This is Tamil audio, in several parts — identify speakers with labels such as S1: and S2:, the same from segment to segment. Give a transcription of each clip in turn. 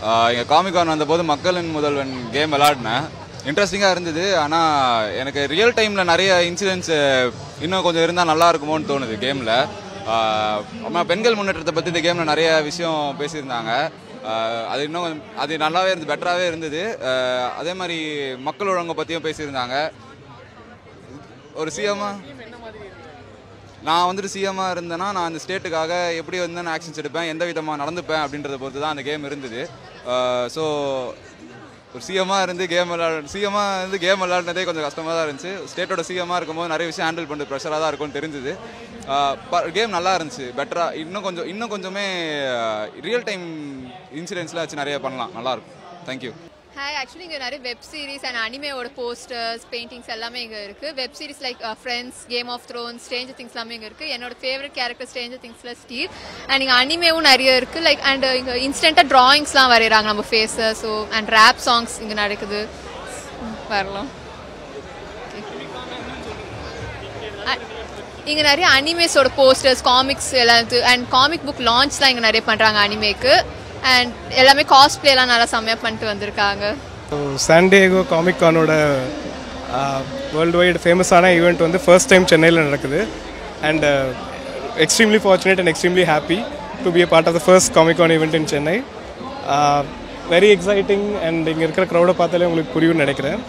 S1: இங்கே காமிகான் வந்தபோது மக்களின் முதல்வன் கேம் விளாடினேன் இன்ட்ரெஸ்டிங்காக இருந்தது ஆனால் எனக்கு ரியல் டைமில் நிறைய இன்சிடென்ட்ஸ் இன்னும் கொஞ்சம் இருந்தால் நல்லா இருக்குமோன்னு தோணுது கேமில் அம்மா பெண்கள் முன்னேற்றத்தை பற்றி இந்த கேமில் நிறைய விஷயம் பேசியிருந்தாங்க ஆஹ் அது இன்னும் கொஞ்சம் அது நல்லாவே இருந்து பெட்டராகவே இருந்தது ஆஹ் அதே மாதிரி மக்கள் ஒழுங்கை பற்றியும் பேசியிருந்தாங்க ஒரு சிஎம்மா நான் வந்துட்டு சிஎம்மா இருந்தேன்னா நான் அந்த ஸ்டேட்டுக்காக எப்படி வந்து நான் ஆக்ஷன்ஸ் எடுப்பேன் எந்த விதமாக நடந்துப்பேன் அப்படின்றத பொறுத்து தான் அந்த கேம் இருந்தது ஸோ ஒரு சிஎம்மா இருந்து கேம் விளாட சிஎம்மா இருந்து கேம் விளாடுனதே கொஞ்சம் கஷ்டமாக தான் இருந்துச்சு ஸ்டேட்டோட சிஎம்மா இருக்கும்போது நிறைய விஷயம் ஹேண்டில் பண்ணுறது ப்ரெஷராக தான் இருக்கும்னு தெரிஞ்சுது கேம் நல்லா இருந்துச்சு பெட்டராக இன்னும் கொஞ்சம் இன்னும் கொஞ்சமே ரியல் டைம் இன்சிடென்ட்ஸ்லாம் வச்சு நிறைய பண்ணலாம் நல்லாயிருக்கும் தேங்க்யூ
S2: ஹாய் ஆக்சுவலி இங்கே நிறைய வெப் சீரிஸ் அண்ட் அனிமேவோட போஸ்டர்ஸ் பெயிண்டிங்ஸ் எல்லாமே இங்கே இருக்குது web series like Friends Game of Thrones Stranger Things எல்லாமே இங்கே இருக்குது என்னோட ஃபேவரட் கேரக்டர் ஸ்ட்ரேஞ்சர் திங்ஸில் ஸ்டீவ் அண்ட் இங்கே அனிமேவும் நிறைய இருக்குது லைக் அண்ட் இங்கே இன்ஸ்டண்ட்டாக ட்ராயிங்ஸ்லாம் வரைகிறாங்க நம்ம ஃபேஸை ஸோ அண்ட் ரேப் சாங்ஸ் இங்கே நடக்குது வரலாம் இங்கே நிறைய அனிமேஸோட போஸ்டர்ஸ் காமிக்ஸ் எல்லாத்து அண்ட் காமிக் புக் லான்ச்லாம் இங்கே நிறைய பண்ணுறாங்க அனிமேக்கு அண்ட் எல்லாமே காஸ்ட்பிளேலாம் நல்லா செம்மையாக பண்ணிட்டு வந்திருக்காங்க
S3: சான்டியகோ காமிக் கானோட வேர்ல்டு வைடு ஃபேமஸான ஈவெண்ட் வந்து ஃபர்ஸ்ட் டைம் சென்னையில் நடக்குது and extremely fortunate and extremely happy to be a part of the first comic con event in Chennai very exciting and இங்கே இருக்கிற க்ரௌடை பார்த்தாலே உங்களுக்கு புரியும்னு நினைக்கிறேன்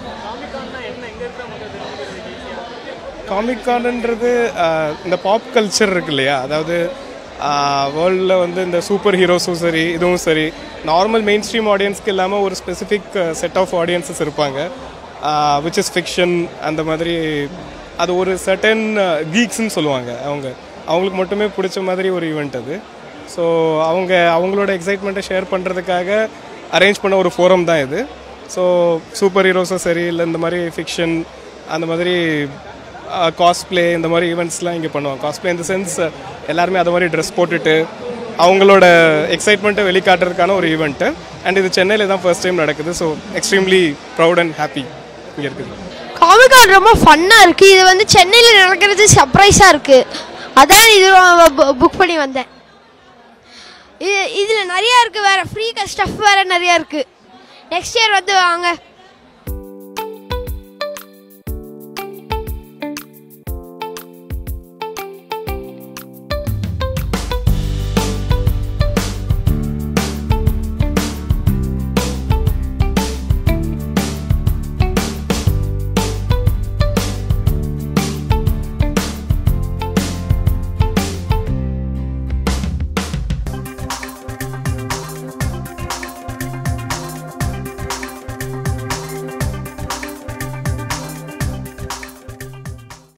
S3: காமிக் கான்ன்றது இந்த பாப் கல்ச்சர் இருக்கு இல்லையா அதாவது வேர்ல்டில் வந்து இந்த சூப்பர் ஹீரோஸும் சரி இதுவும் சரி நார்மல் மெயின் ஸ்ட்ரீம் ஆடியன்ஸ்க்கு இல்லாமல் ஒரு ஸ்பெசிஃபிக் செட் ஆஃப் ஆடியன்ஸஸ் இருப்பாங்க விச் இஸ் ஃபிக்ஷன் அந்த மாதிரி அது ஒரு சர்டன் கீக்ஸ்ன்னு சொல்லுவாங்க அவங்க அவங்களுக்கு மட்டுமே பிடிச்ச மாதிரி ஒரு ஈவெண்ட் அது ஸோ அவங்க அவங்களோட எக்ஸைட்மெண்ட்டை ஷேர் பண்ணுறதுக்காக அரேஞ்ச் பண்ண ஒரு ஃபோரம் தான் இது ஸோ சூப்பர் ஹீரோஸும் சரி இல்லை இந்த மாதிரி ஃபிக்ஷன் அந்த மாதிரி காஸ்ப்ளே இந்த மாதிரி ஈவெண்ட்ஸ்லாம் இங்கே பண்ணுவாங்க காஸ்ப்ளே இந்த சென்ஸ் எல்லாருமே அது மாதிரி ட்ரெஸ் போட்டுட்டு அவங்களோட எக்ஸைட்மெண்ட்டை வெளிக்காட்டுறதுக்கான ஒரு ஈவெண்ட்டு அண்ட் இது சென்னையில் தான் ஃபர்ஸ்ட் டைம் நடக்குது so extremely proud and happy இங்கே இருக்குது
S4: காமிகான் ரொம்ப ஃபன்னாக இருக்குது இது வந்து சென்னையில் நடக்கிறது சர்ப்ரைஸாக இருக்குது அதான் இது புக் பண்ணி வந்தேன் இது இதில் நிறையா இருக்குது வேறு ஃப்ரீ ஸ்டஃப் வேறு நிறையா இருக்குது நெக்ஸ்ட் இயர் வந்து வாங்க